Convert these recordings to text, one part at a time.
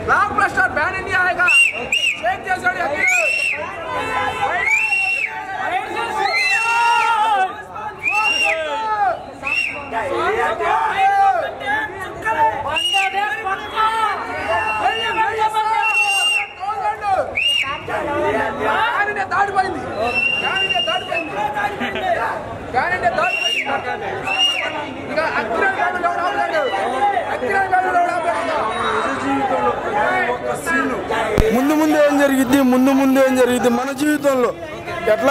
Block bluster pan India आएगा शेख जैसा దాడిపోయింది క్యారెండే దాడిపోయింది క్యారెండే దాడిపోయింది ఇక అక్కిరాల బ్యాగులు ఎవరు ఆపలేడు అక్కిరాల బ్యాగులు ఎవరు ఆపలేడు ముందు ముందు ఏం జరిగింది ముందు ముందు ఏం జరిగింది మన జీవితంలో ఎట్లా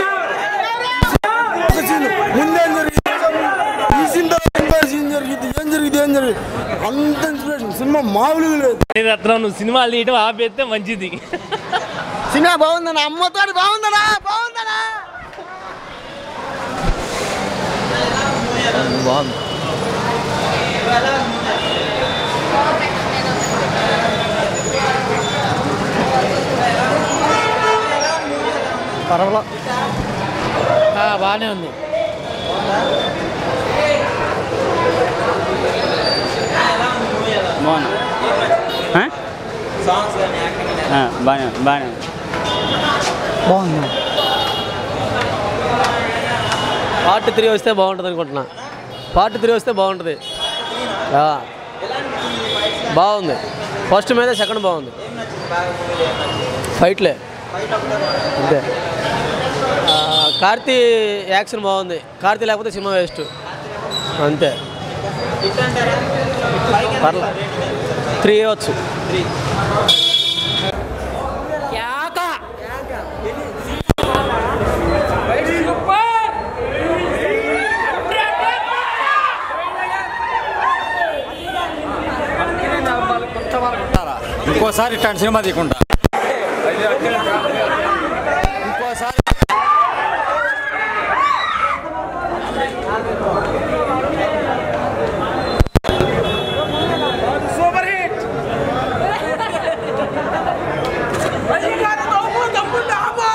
ఒక సీన్ ముందేం జరిగింది ఈ సీన్ తర్వాత ఇంకో సీన్ జరిగింది ఏం జరిగింది ఏం జరిగింది అంత ఇన్స్పిరేషన్ సినిమా మామూలుగా లేదు రత్నం నువ్వు సినిమాలు తీయటం ఆపేస్తే మంచిది సినిమా బాగుందనా అమ్మతో బాగుందనా బాగుందనా బాగుంది పర్వాలా బాగానే ఉంది బాగున్నా బాగానే బాగానే బాగుంది పార్ట్ త్రీ వస్తే బాగుంటుంది అనుకుంటున్నా పార్ట్ త్రీ వస్తే బాగుంటుంది ఆ. బాగుంది ఫస్ట్ మీద సెకండ్ బాగుంది ఫైట్లే అంతే ఆ, కార్తీ యాక్షన్ బాగుంది కార్తీ లేకపోతే సినిమా వేస్ట్ అంతే పర్లే త్రీ ఇవ్వచ్చు ఇంకోసారి ఇట్లాంటి సినిమా తీయకుండా ఇంకోసారి సూపర్ హిట్ రజనీకాంత్ దమ్ము దమ్ము దాము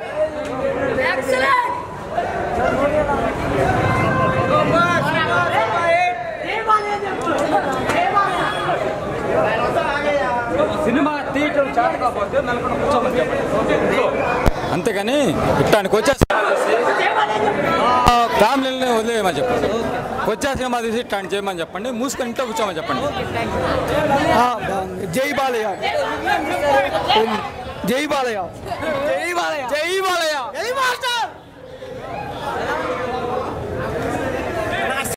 సినిమా తీయటం చేత కాకపోతే నలుగురు కూర్చోమని చెప్పండి అంతేగాని ఇట్లానికి వచ్చేసి ఫ్యామిలీని వదిలేయమని చెప్పండి వచ్చే సినిమా తీసి ఇట్లాంటి చేయమని చెప్పండి మూసుకొని ఇంట్లో కూర్చోమని చెప్పండి జై బాలయ్య జై బాలయ్య జై బాలయ్య జై బాలయ్య